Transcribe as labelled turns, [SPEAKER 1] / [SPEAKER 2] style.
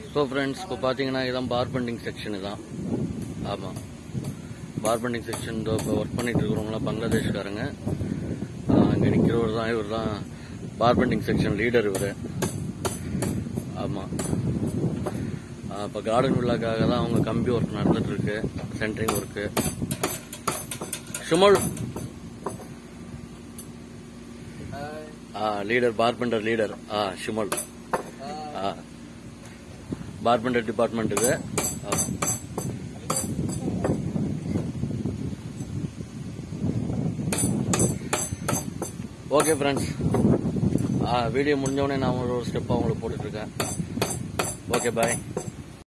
[SPEAKER 1] So friends இப்போ பார்த்தீங்கன்னா இதான் பார்பெண்டிங் செக்ஷன் தான் ஆமாம் பார்பெண்டிங் செக்ஷன் இப்போ ஒர்க் பண்ணிட்டு இருக்கிறவங்களாம் பங்களாதேஷ்காரங்க இங்கே நிற்கிறவர் தான் இவர் தான் பார்பெண்டிங் செக்ஷன் லீடர் இவர் ஆமாம் இப்போ கார்டன் விழாக்காக தான் அவங்க கம்பி ஒர்க் நடந்துட்டு இருக்கு சென்ட்ரிங் ஒர்க்கு சுமல் லீடர் பார்பெண்டர் லீடர் ஆ ஷிமல் ஆ பார்பெண்டர் டிபார்ட்மெண்ட் இது ஆ. ஓகே ஃப்ரெண்ட்ஸ் வீடியோ முடிஞ்சவொடனே நான் ஒரு ஸ்டெப்பாக உங்களுக்கு போட்டுட்ருக்கேன் ஓகே பாய்